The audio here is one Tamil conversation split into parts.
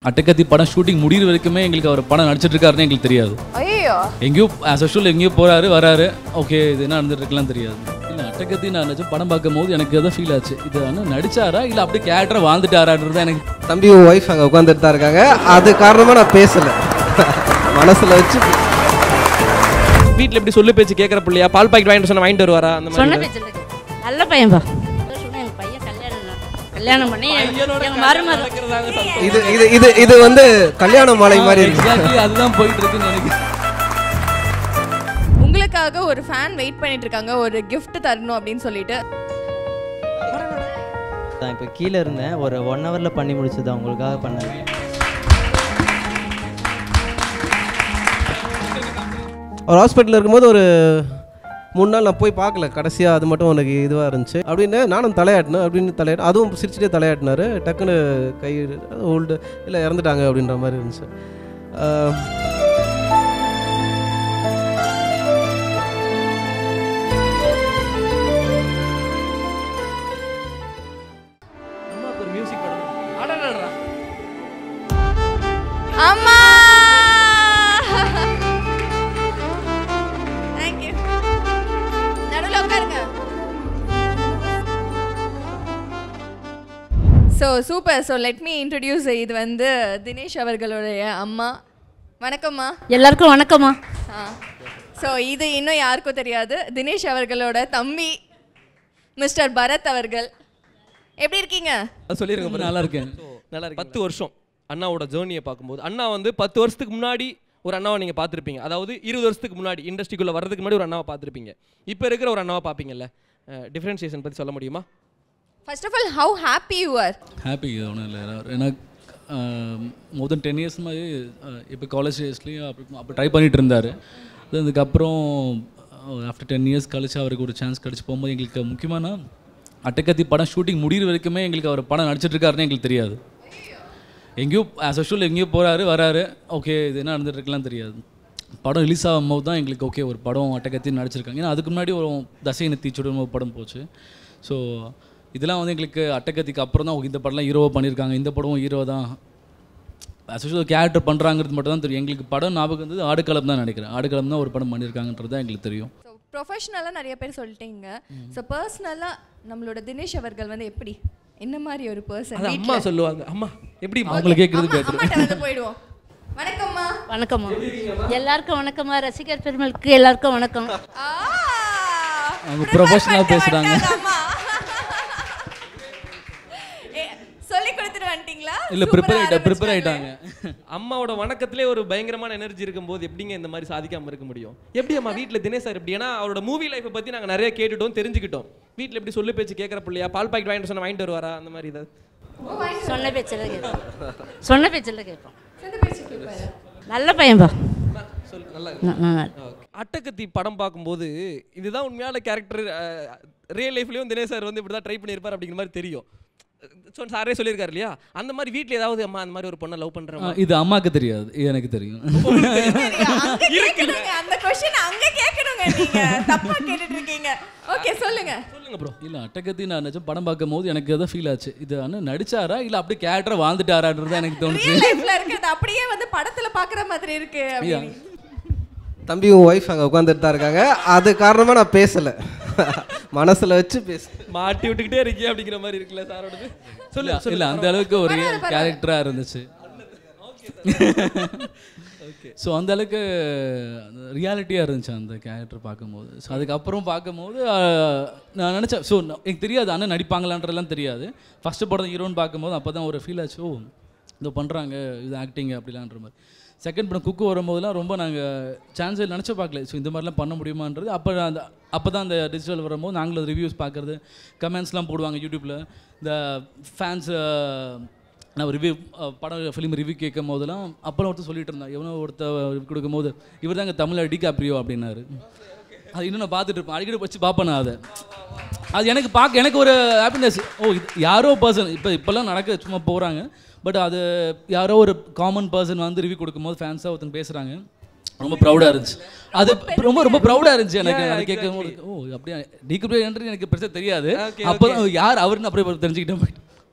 அட்டக்கத்தி படம் ஷூட்டிங் முடிகிற வரைக்குமே எங்களுக்கு அவர் படம் நடிச்சிட்டு இருக்காருன்னு எங்களுக்கு தெரியாது ஐயோ எங்கேயோ ஆஸ் யூஷுவல் எங்கேயோ போறாரு வராரு ஓகே இது என்ன நடந்துட்டு இருக்கலாம் தெரியாது இல்லை அட்டக்கத்தி நான் நினச்சி படம் பார்க்கும்போது எனக்கு எதாவது ஃபீல் ஆச்சு இது ஆனால் நடிச்சாரா இல்லை அப்படியே கேரக்டராக வாழ்ந்துட்டாரான்றது எனக்கு தம்பி உன் ஒய்ஃப் அங்கே உட்காந்துட்டு தான் இருக்காங்க அது காரணமாக நான் பேசலை மனசில் வச்சு வீட்டில் எப்படி சொல்லு பேச்சு கேட்குற பிள்ளையா பால் பாக்கெட் வாங்கிட்டு சொன்னா வாங்கிட்டு வருவாரா அந்த சொன்ன மாதிரி பேச்சு இல்லை நல்ல பையன்பா சொன்னேன் எங்கள் பையன் கல்யாணம் கல்யாணம் பண்ணி எங்கள் மருமகள் இது இது இது இது வந்து கல்யாண மாலை மாதிரி இருக்கு எக்ஸாக்ட்லி அதுதான் போயிட்டு இருக்குன்னு நினைக்கிறேன் உங்களுக்காக ஒரு ஃபேன் வெயிட் பண்ணிட்டு இருக்காங்க ஒரு gift தரணும் அப்படின்னு சொல்லிட்டு தான் இப்போ கீழே இருந்தேன் ஒரு ஒன் ஹவரில் பண்ணி முடிச்சது உங்களுக்காக பண்ணேன் ஒரு ஹாஸ்பிட்டலில் இருக்கும்போது ஒரு மூணு நாள் நான் போய் பார்க்கல கடைசியாக அது மட்டும் உனக்கு இதுவாக இருந்துச்சு அப்படின்னு நானும் தலையாட்டினேன் அப்படின்னு தலையாட்டு அதுவும் சிரிச்சுட்டே தலையாட்டினாரு டக்குன்னு கை ஓல்டு இல்லை இறந்துட்டாங்க அப்படின்ற மாதிரி இருந்துச்சு ஆஹ், அம்மாவுக்கு ஒரு மியூசிக் படம் அடடடா அம்மா தேங்க்யூ நடுவில் உட்காருங்க so super so let me introduce இது வந்து தினேஷ் அவர்களுடைய அம்மா வணக்கம்மா எல்லாருக்கும் வணக்கம்மா ஆ ஸோ இது இன்னும் யாருக்கும் தெரியாது தினேஷ் அவர்களோட தம்பி மிஸ்டர் பரத் அவர்கள் எப்படி இருக்கீங்க அது சொல்லிருங்க பாரு. நல்லா இருக்கேன் நல்லா இருக்கு பத்து வருஷம் அண்ணாவோட ஜேர்னியை பார்க்கும்போது அண்ணா வந்து பத்து வருஷத்துக்கு முன்னாடி ஒரு அண்ணாவை நீங்கள் பார்த்துருப்பீங்க அதாவது இருபது வருஷத்துக்கு முன்னாடி இண்டஸ்ட்ரிக்குள்ளே வர்றதுக்கு முன்னாடி ஒரு அண்ணாவை பார்த்துருப்பீங்க இப்போ இருக்கிற ஒரு அண்ணாவை பார்ப்பீங்கல்ல டிஃப்ரென்சியேஷன் பற்றி சொல்ல முடியுமா first of all how happy you are happy இது ஒன்றும் இல்லை ஏன்னா மோர் தென் டென் இயர்ஸ் மாதிரி இப்போ காலேஜ் டேஸ்லேயும் அப்படி அப்போ ட்ரை பண்ணிட்டு இருந்தார் அதுக்கப்புறம் ஆஃப்டர் டென் இயர்ஸ் கழிச்சு அவருக்கு ஒரு சான்ஸ் கிடச்சி போகும்போது எங்களுக்கு முக்கியமான அட்டக்கத்தி படம் ஷூட்டிங் முடிகிற வரைக்குமே எங்களுக்கு அவர் படம் நடிச்சிட்டு இருக்காருன்னு எங்களுக்கு தெரியாது எங்கேயோ ஆஸ் யூஷுவல் எங்கேயோ போகிறாரு வராரு ஓகே இது என்ன நடந்துட்டு இருக்கலாம் தெரியாது படம் ரிலீஸ் ஆகும்போது தான் எங்களுக்கு ஓகே ஒரு படம் அட்டக்கத்தி நடிச்சிருக்காங்க ஏன்னா அதுக்கு முன்னாடி ஒரு தசை நெத்திச்சுடன் ஒரு படம் போச்சு ஸோ இதெல்லாம் வந்து எங்களுக்கு அட்டக்கத்திக்கு அப்புறம் தான் இந்த படம்லாம் ஹீரோவாக பண்ணியிருக்காங்க இந்த படமும் ஹீரோ தான் ஆஸ் யூஷுவல் கேரக்டர் பண்ணுறாங்கிறது மட்டும் தான் தெரியும் எங்களுக்கு படம் ஞாபகம் வந்து ஆடுகளம் தான் நினைக்கிறேன் ஆடுகளம் தான் ஒரு படம் பண்ணியிருக்காங்கன்றது தான் எங்களுக்கு தெரியும் ஸோ ப்ரொஃபஷ்னலாக நிறைய பேர் சொல்லிட்டீங்க ஸோ பர்சனலாக நம்மளோட தினேஷ் அவர்கள் வந்து எப்படி என்ன மாதிரி ஒரு பர்சன் அது அம்மா சொல்லுவாங்க அம்மா எப்படி அவங்களை கேட்குறது கேட்டு அம்மாட்ட வந்து போயிடுவோம் வணக்கம்மா வணக்கம்மா எல்லாருக்கும் வணக்கம்மா ரசிகர் பெருமளுக்கு எல்லாருக்கும் வணக்கம் ஆ, அவங்க prepare professional பண்ணிட்டு பேசுறாங்க. வந்துட்டாங்க அம்மா. ஏ, சொல்லி கொடுத்துட்டு வந்துட்டீங்களா இல்லை Super ஆ ப்ரிப்பேர் ஆகிட்டா ப்ரிப்பேர் ஆரம்பிச்சிட்டாங்க. ஆகிட்டாங்க அம்மாவோட வணக்கத்திலே ஒரு பயங்கரமான எனர்ஜி இருக்கும்போது எப்படிங்க இந்த மாதிரி சாதிக்காம இருக்க முடியும் எப்படி அம்மா வீட்டில் தினேஷ் சார் எப்படி ஏன்னா அவரோட மூவி லைஃப்பை பற்றி நாங்கள் நிறைய கேட்டுட்டோம் தெரிஞ்சுக்கிட்டோம் வீட்டில் எப்படி சொல்லு பேச்சு கேட்குற பிள்ளையா பால் பாக்கெட் வாங்கிட்டு சொன்னா வாங்கிட்டு வருவாரா அந்த மாதிரி ஏதாவது சொன்ன பேச்சில் கேட்போம் சொன்ன பேச்சில் கேட்போம் சொந்த பேச்சு கேட்பாரு. நல்ல பையன்பா சொல் நல்லா ந- ந- அட்டகத்தி படம் பார்க்கும்போது இதுதான் உண்மையான கேரக்டர் ரியல் லைஃப்லயும் தினேஷ் சார் வந்து இப்படி தான் ட்ரை பண்ணியிருப்பார் அப்படிங்கிற மாதிரி தெரியும் ஸோ சாரே சொல்லியிருக்காரு இல்லையா அந்த மாதிரி வீட்டில் ஏதாவது அம்மா அந்த மாதிரி ஒரு பொண்ணை லவ் பண்ணுறேன் இது அம்மாவுக்கு தெரியாது இது எனக்கு தெரியும் சரி, அங்க கேட்கணுங்க. அந்த கொஸ்டின் அங்க கேட்கணுங்க நீங்க தப்பா கேட்டுட்டு இருக்கீங்க ஓகே சொல்லுங்க சொல்லுங்க ப்ரோ இல்லை அட்டகத்தி நான் நினச்சேன் படம் பார்க்கும்போது எனக்கு எதாவது ஃபீல் ஆச்சு இது ஆனால் நடிச்சாரா இல்லை அப்படியே கேரக்டராக வாழ்ந்துட்டாரான்றது தான் எனக்கு தோணுச்சு ரியல் லைஃப்ல இருக்கிறது அப்படியே வந்து படத்துல பாக்குற மாதிரி இருக்கு அப்படின்னு தம்பி உன் ஒய்ஃப் அங்கே உட்காந்துட்டு தான் இருக்காங்க அது காரணமாக நான் பேசலை மனசில் வச்சு பேச மாட்டி விட்டுக்கிட்டே இருக்கே அப்படிங்கிற மாதிரி இருக்குல்ல சாரோடது சொல்லு இல்லை இல்லை அந்த அளவுக்கு ஒரு கேரக்டராக இருந்துச்சு ஸோ அந்த அளவுக்கு ரியாலிட்டியாக இருந்துச்சு அந்த கேரக்டர் பார்க்கும்போது ஸோ அதுக்கப்புறம் பார்க்கும்போது ஆஹ், நான் நினச்சேன் ஸோ எனக்கு தெரியாது அண்ணன் நடிப்பாங்களான்றதெல்லாம் தெரியாது ஃபஸ்ட்டு படம் ஹீரோன்னு பார்க்கும்போது அப்போ தான் ஒரு ஃபீல் ஆச்சு ஓ இதோ பண்ணுறாங்க இது ஆக்டிங் அப்படிலான்ற மாதிரி செகண்ட் படம் குக்கு வரும்போதெல்லாம் ரொம்ப நாங்கள் சான்ஸ் நினச்சி பார்க்கல ஸோ இந்த மாதிரிலாம் பண்ண முடியுமான்றது அப்போ அந்த அப்போ தான் அந்த டிஜிட்டல் வரும்போது நாங்களும் ரிவ்யூஸ் பார்க்குறது கமெண்ட்ஸ்லாம் போடுவாங்க யூடியூப்பில் இந்த ஃபேன்ஸ் நான் ரிவ்யூ படம் ஃபிலிம் ரிவ்யூ கேட்கும் போதெல்லாம் அப்புறம் ஒருத்தர் சொல்லிட்டு இருந்தான் எவனோ ஒருத்தர் ரிவ்யூ கொடுக்கும்போது இவர் தாங்க தமிழ் டிகாப்ரியோ அப்படின்னாரு அது இன்னும் நான் பார்த்துட்டு இருப்பேன் அடிக்கடி வச்சு பார்ப்பேன் நான் அதை அது எனக்கு பார்க்க எனக்கு ஒரு ஹாப்பினஸ் ஓ இது யாரோ பர்சன் இப்போ இப்போல்லாம் நடக்க சும்மா போகிறாங்க பட் அது யாரோ ஒரு காமன் பர்சன் வந்து ரிவ்யூ கொடுக்கும்போது ஃபேன்ஸாக ஒருத்தன் பேசுகிறாங்க ரொம்ப ப்ரௌடாக இருந்துச்சு அது ரொம்ப ரொம்ப ப்ரௌடாக இருந்துச்சு எனக்கு Yeah, அதை exactly. கேட்கும் போது ஓ அப்படியே டிகிப்ரியன்றது எனக்கு பெருசாக தெரியாது Okay, அப்போ யார் அவருன்னு அப்படியே தெரிஞ்சுக்கிட்டேன் போயிட்டு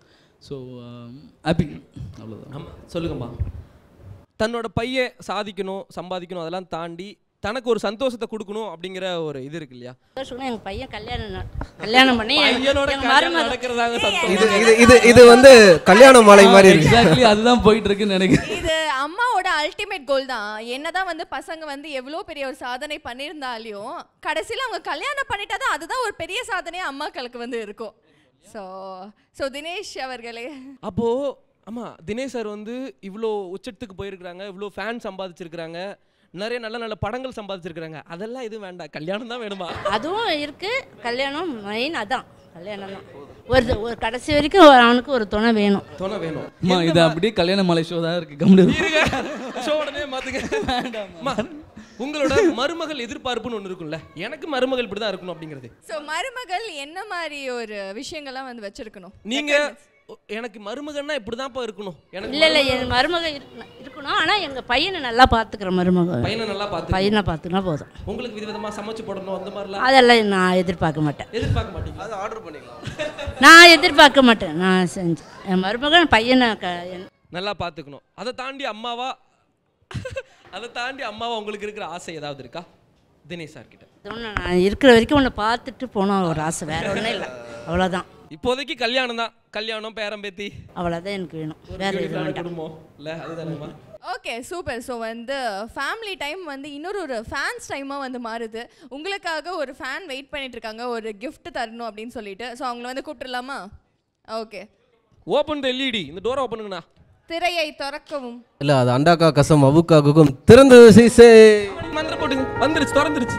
ஸோ ஹாப்பி அவ்வளோதான் ஆமாம் சொல்லுங்கம்மா தன்னோட பையன் சாதிக்கணும் சம்பாதிக்கணும் அதெல்லாம் தாண்டி தனக்கு ஒரு சந்தோஷத்தை கொடுக்கணும் அப்படிங்கிற ஒரு இது இருக்கு இல்லையா சொன்னேன் எங்கள் பையன் கல்யாணம் ந- கல்யாணம் பண்ணி பையனோட எங்கள் கல்யாணம் மருமக நடக்கிறதாங்க சந்தோஷம் இது இது இது இது வந்து கல்யாண மாலை மாதிரி இருக்கு எக்ஸாக்ட்லி அதுதான் போயிட்டு இருக்குன்னு நினைக்கிறேன் இது அம்மாவோட அல்டிமேட் கோல் தான் என்னதான் வந்து பசங்க வந்து எவ்வளோ பெரிய ஒரு சாதனை பண்ணியிருந்தாலையும் கடைசியில் அவங்க கல்யாணம் பண்ணிட்டா தான் அதுதான் ஒரு பெரிய சாதனையாக அம்மாக்களுக்கு வந்து இருக்கும் ஸோ ஸோ தினேஷ் அவர்களே அப்போ ஆமா தினேஷ் சார் வந்து இவ்வளோ உச்சத்துக்கு போயிருக்கிறாங்க இவ்வளோ ஃபேன் சம்பாதிச்சிருக்கிறாங்க நிறைய நல்ல நல்ல படங்கள் சம்பாதிச்சிருக்கிறாங்க அதெல்லாம் எதுவும் வேண்டாம் கல்யாணம் தான் வேணுமா அதுவும் இருக்கு கல்யாணம் மெயின் அதான் கல்யாணம் தான் ஒரு ஒரு கடைசி வரைக்கும் ஒரு- அவனுக்கு ஒரு துணை வேணும் துணை வேணும் அம்மா இது அப்படியே கல்யாண மலை ஷோ தான் இருக்குது கம்முனு இருங்க ஷோ உடனே மாத்துங்க அம்மா, உங்களோட மருமகள் எதிர்பார்ப்புன்னு ஒன்று இருக்கும்ல எனக்கு மருமகள் இப்படி தான் இருக்கணும் அப்படிங்கிறது ஸோ மருமகள் என்ன மாதிரி ஒரு விஷயங்கள்லாம் வந்து வச்சிருக்கணும் நீங்க எனக்கு மருமகன்னா இப்படிதான்ப்பா இருக்கணும் எனக்கு இல்லை இல்லை என் மருமக இருக்கணும் இருக்கணும் ஆனால் எங்கள் பையனை நல்லா பார்த்துக்கிற மருமக பையனை நல்லா பார்த்து பையனை பார்த்துக்கினா போதும் உங்களுக்கு விதவிதமா சமைச்சு போடணும் அந்த மாதிரிலாம் அதெல்லாம் நான் எதிர்பார்க்க மாட்டேன் எதிர்பார்க்க மாட்டீங்க அது ஆர்டர் பண்ணிக்கலாம் நான் எதிர்பார்க்க மாட்டேன் நான் செஞ்சு என் மருமகன் பையனை க என் நல்லா பார்த்துக்கணும் அதை தாண்டி அம்மாவா அதை தாண்டி அம்மாவா உங்களுக்கு இருக்கிற ஆசை ஏதாவது இருக்கா தினேஷ் சார் கிட்ட ஒன்று நான் இருக்கிற வரைக்கும் உன்னை பார்த்துட்டு போனோம் ஒரு ஆசை வேற ஒன்றும் இல்லை அவ்வளோதான் இப்போதைக்கு கல்யாணம் தான் கல்யாணம் பேரம்பேத்தி அவ்வளோதான் எனக்கு வேணும் வேற எதுவும் வீட்டுல வேண்டாம் குடும்பம் இல்ல அதுதானேம்மா ஓகே சூப்பர் ஸோ வந்து ஃபேமிலி டைம் வந்து இன்னொரு ஒரு ஃபேன்ஸ் டைமாக வந்து மாறுது உங்களுக்காக ஒரு ஃபேன் வெயிட் பண்ணிட்டு இருக்காங்க ஒரு gift தரணும் அப்படின்னு சொல்லிட்டு ஸோ அவங்கள வந்து கூப்பிட்டுலாமா ஓகே ஓப்பன் த எல்இடி இந்த டோரை ஓப்பன் பண்ணுங்கண்ணா திரையை திறக்கவும் இல்லை அது அண்டாக்கா கசம் அவுக்காகுக்கும் திறந்து சீசே மந்திரம் போட்டுங்க வந்துருச்சு திறந்துருச்சு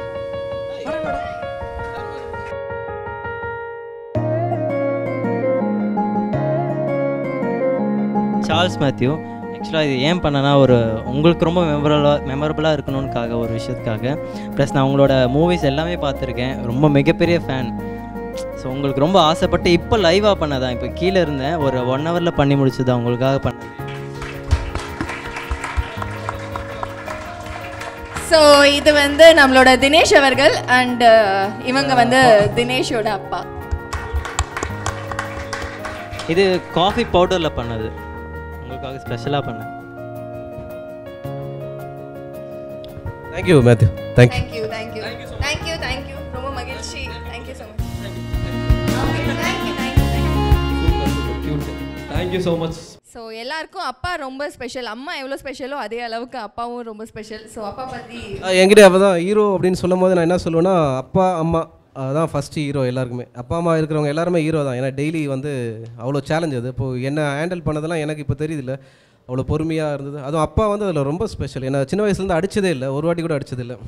சார்ல்ஸ் மேத்யூ ஆக்சுவலாக இது ஏன் பண்ணனா ஒரு உங்களுக்கு ரொம்ப மெமரபுளாக மெமரபுளாக இருக்கணும்னுக்காக ஒரு விஷயத்துக்காக ப்ளஸ் நான் உங்களோட மூவிஸ் எல்லாமே பார்த்துருக்கேன் ரொம்ப மிகப்பெரிய ஃபேன் ஸோ உங்களுக்கு ரொம்ப ஆசைப்பட்டு இப்போ லைவாக பண்ணதான் இப்போ கீழே இருந்தேன் ஒரு ஒன் ஹவரில் பண்ணி முடிச்சது உங்களுக்காக பண்ணேன் ஸோ இது வந்து நம்மளோட தினேஷ் அவர்கள் அண்ட் இவங்க வந்து தினேஷோட அப்பா இது காஃபி பவுடரில் பண்ணது உங்களுக்காக ஸ்பெஷலாக பண்ணேன் thank you Matthew thank you thank you thank you thank you thank you ரொம்ப மகிழ்ச்சி thank you so much thank you thank you thank you so much so எல்லாருக்கும் அப்பா ரொம்ப ஸ்பெஷல் அம்மா எவ்வளோ ஸ்பெஷலோ அதே அளவுக்கு அப்பாவும் ரொம்ப ஸ்பெஷல் ஸோ அப்பா பற்றி என்கிட்ட அப்போ தான் ஹீரோ அப்படின்னு சொல்லும் போது நான் என்ன சொல்லுவேன்னா அப்பா அம்மா அதுதான் ஃபஸ்ட்டு ஹீரோ எல்லாருக்குமே அப்பா அம்மா இருக்கிறவங்க எல்லாருமே ஹீரோ தான் ஏன்னா டெய்லி வந்து அவ்வளோ சேலஞ்ச் அது இப்போது என்ன ஹேண்டில் பண்ணதெல்லாம் எனக்கு இப்போ தெரியுதுல்ல அவ்வளோ பொறுமையாக இருந்தது அதுவும் அப்பா வந்து அதில் ரொம்ப ஸ்பெஷல் ஏன்னா சின்ன வயசுலேருந்து அடிச்சதே இல்லை ஒரு வாட்டி கூட அடிச்சது இல்லை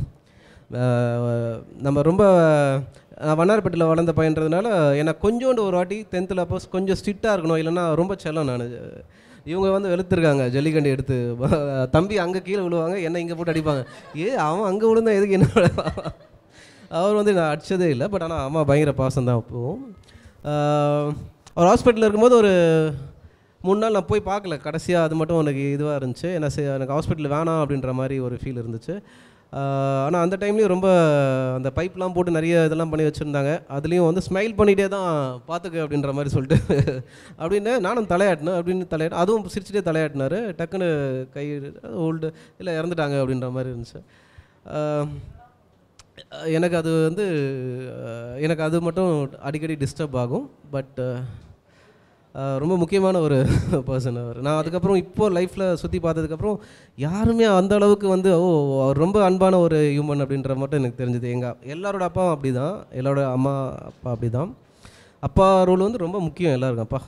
ஆஹ் நம்ம ரொம்ப நான் வண்ணாரப்பேட்டையில் வளர்ந்த பையன்றதுனால எனக்கு கொஞ்சோண்டு ஒரு வாட்டி டென்த்தில் அப்போ கொஞ்சம் ஸ்ட்ரிக்டாக இருக்கணும் இல்லைன்னா ரொம்ப செல்லம் நான் இவங்க வந்து வெளுத்துருக்காங்க ஜல்லிக்கண்டு எடுத்து தம்பி அங்கே கீழே விழுவாங்க என்ன இங்கே போட்டு அடிப்பாங்க ஏ அவன் அங்கே விழுந்தா எதுக்கு என்ன அவர் வந்து நான் அடிச்சதே இல்லை பட் ஆனால் அம்மா பயங்கர பாசம் தான் அப்போவும் ஆஹ் அவர் ஹாஸ்பிட்டலில் இருக்கும்போது ஒரு மூணு நாள் நான் போய் பார்க்கல கடைசியாக அது மட்டும் எனக்கு இதுவாக இருந்துச்சு என்ன செய்ய எனக்கு ஹாஸ்பிட்டல் வேணாம் அப்படின்ற மாதிரி ஒரு ஃபீல் இருந்துச்சு ஆனால் அந்த டைம்லேயும் ரொம்ப அந்த பைப்லாம் போட்டு நிறைய இதெல்லாம் பண்ணி வச்சுருந்தாங்க அதுலேயும் வந்து ஸ்மைல் பண்ணிகிட்டே தான் பார்த்துக்க அப்படின்ற மாதிரி சொல்லிட்டு அப்படின்னு நானும் தலையாட்டினேன் அப்படின்னு தலையாட்டு அதுவும் சிரிச்சுட்டே தலையாட்டினார் டக்குன்னு கை ஓல்டு இல்லை இறந்துட்டாங்க அப்படின்ற மாதிரி இருந்துச்சு ஆஹ் எனக்கு அது வந்து அஹ், எனக்கு அது மட்டும் அடிக்கடி டிஸ்டர்ப் ஆகும் பட் ரொம்ப முக்கியமான ஒரு பர்சன் அவர் நான் அதுக்கப்புறம் இப்போ லைஃப்பில் சுற்றி பார்த்ததுக்கப்புறம் யாருமே அந்த அளவுக்கு வந்து ஓ அவர் ரொம்ப அன்பான ஒரு ஹியூமன் அப்படின்ற மட்டும் எனக்கு தெரிஞ்சது எங்கள் எல்லாரோட அப்பாவும் அப்படி தான் எல்லாரோட அம்மா அப்பா அப்படி தான் அப்பா ரோல் வந்து ரொம்ப முக்கியம் எல்லாருக்கும் அப்பா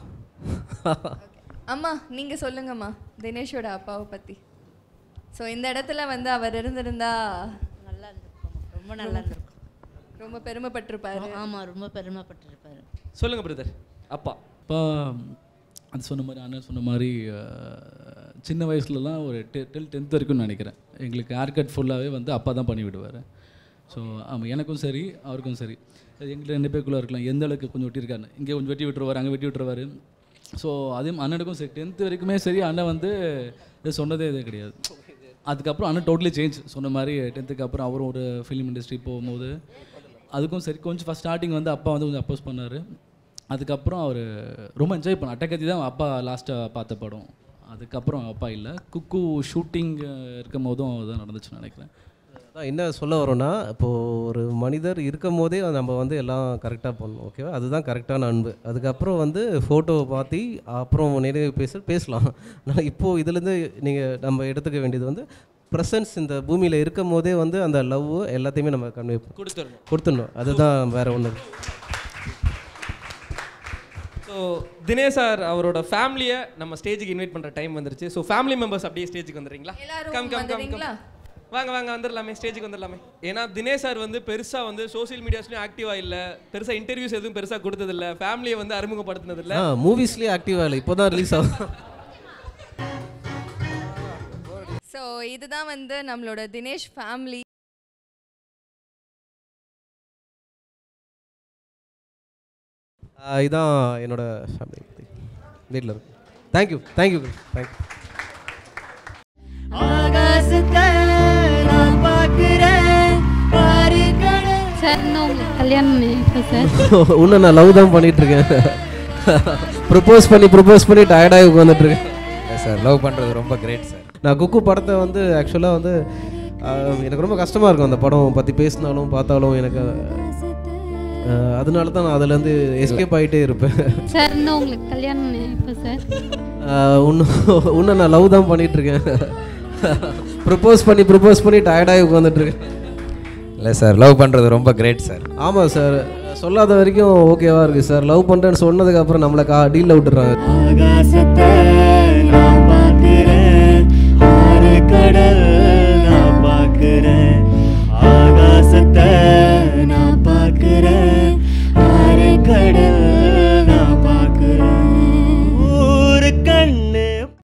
அம்மா நீங்கள் சொல்லுங்கம்மா தினேஷோட அப்பாவை பற்றி ஸோ இந்த இடத்துல வந்து அவர் இருந்திருந்தா நல்லா இருந்திருக்கும் ரொம்ப நல்லா இருந்திருக்கும் ரொம்ப பெருமைப்பட்டிருப்பாரு ஆமாம் ரொம்ப பெருமைப்பட்டிருப்பாரு சொல்லுங்க பிரதர் அப்பா அப்பா அது சொன்ன மாதிரி அண்ணன் சொன்ன மாதிரி அஹ், சின்ன வயசுலலாம் ஒரு டெ டெல் டென்த் வரைக்கும் நினைக்கிறேன் எங்களுக்கு ஹேர் கட் ஃபுல்லாகவே வந்து அப்பா தான் பண்ணி விடுவார் ஸோ ஆமாம் எனக்கும் சரி அவருக்கும் சரி எங்களுக்கு ரெண்டு பேருக்குள்ளே இருக்கலாம் எந்த அளவுக்கு கொஞ்சம் வெட்டியிருக்காரு இங்கே கொஞ்சம் வெட்டி விட்டுருவார் அங்கே வெட்டி விட்டுருவார் ஸோ அதே அண்ணனுக்கும் சரி டென்த்து வரைக்குமே சரி அண்ணன் வந்து இது சொன்னதே இது கிடையாது அதுக்கப்புறம் அண்ணன் டோட்டலி சேஞ்ச் சொன்ன மாதிரி டென்த்துக்கு அப்புறம் அவரும் ஒரு ஃபிலிம் இண்டஸ்ட்ரி போகும்போது அதுக்கும் சரி கொஞ்சம் ஃபஸ்ட் ஸ்டார்டிங் வந்து அப்பா வந்து கொஞ்சம் அப்போஸ் பண்ணார் அதுக்கப்புறம் அவர் ரொம்ப என்ஜாய் பண்ண அட்டகத்தி தான் அப்பா லாஸ்ட்டாக பார்த்த படம் அதுக்கப்புறம் அப்பா இல்லை குக்கு ஷூட்டிங் இருக்கும் போதும் அதுதான் நடந்துச்சுன்னு நினைக்கிறேன் அதான் என்ன சொல்ல வரோன்னா இப்போது ஒரு மனிதர் இருக்கும் போதே நம்ம வந்து எல்லாம் கரெக்டாக பண்ணணும் ஓகேவா அதுதான் கரெக்டான அன்பு அதுக்கப்புறம் வந்து ஃபோட்டோவை பார்த்து அப்புறம் நிறைய பேச பேசலாம் ஆனால் இப்போது இதுலேருந்து நீங்கள் நம்ம எடுத்துக்க வேண்டியது வந்து ப்ரெசன்ஸ் இந்த பூமியில் இருக்கும் போதே வந்து அந்த லவ் எல்லாத்தையுமே நம்ம கன்வே கொடுத்துடணும் கொடுத்துடணும் அதுதான் வேறு ஒன்று ஸோ தினேஷ் சார் அவரோட ஃபேமிலியை நம்ம ஸ்டேஜுக்கு இன்வைட் பண்ணுற டைம் வந்துருச்சு ஸோ ஃபேமிலி மெம்பர்ஸ் அப்படியே ஸ்டேஜுக்கு வந்துடுறீங்களா எல்லாரும் கம் கம் கம் கம் வந்துடுறீங்களா? வாங்க வாங்க வந்துடலாமே ஸ்டேஜுக்கு வந்துடலாமே ஏன்னா தினேஷ் சார் வந்து பெருசாக வந்து சோஷியல் மீடியாஸ்லையும் ஆக்டிவாக இல்லை பெருசாக இன்டர்வியூஸ் எதுவும் பெருசாக கொடுத்ததில்ல ஃபேமிலியை வந்து அறிமுகப்படுத்தினதில்ல ஆ மூவிஸ்லேயே ஆக்டிவாக இல்லை இப்போ தான் ரிலீஸ் ஆகும் ஸோ இதுதான் வந்து நம்மளோட தினேஷ் ஃபேமிலி ஆ, இதான் என்னோட ஃபேமிலி வீட்டில் இருக்கு தேங்க்யூ தேங்க்யூ தேங்க்யூ ஆகாசத்தை நான் பார்க்கிறேன் பாரு கடல் சார் இன்னும் உங்களுக்கு கல்யாணம் இப்போ சார் இன்னும் நான் லவ் தான் பண்ணிட்டு இருக்கேன் ப்ரப்போஸ் பண்ணி ப்ரப்போஸ் பண்ணி டயர்டாகி உட்காந்துட்டு இருக்கேன் சார் லவ் பண்ணுறது ரொம்ப கிரேட் சார் நான் குக்கு படத்தை வந்து ஆக்சுவலாக வந்து ஆஹ், எனக்கு ரொம்ப கஷ்டமாக இருக்கும் அந்த படம் பற்றி பேசினாலும் பார்த்தாலும் எனக்கு ஆஹ், அதனால தான் நான் அதுலேருந்து எஸ்கேப் ஆகிட்டே இருப்பேன் சார் இன்னும் உங்களுக்கு கல்யாணம் இப்போ சார் ஆஹ், இன்னும் இன்னும் நான் லவ் தான் பண்ணிட்டு இருக்கேன் ப்ரப்போஸ் பண்ணி ப்ரப்போஸ் பண்ணி டயர்டாகி உட்காந்துட்டு இருக்கேன் இல்லை சார் லவ் பண்ணுறது ரொம்ப கிரேட் சார் ஆமாம் சார் சொல்லாத வரைக்கும் ஓகேவா இருக்குது சார் லவ் பண்ணுறேன்னு சொன்னதுக்கப்புறம் நம்மளை கா டீலில் விட்டுறாங்க ஆகாசத்தை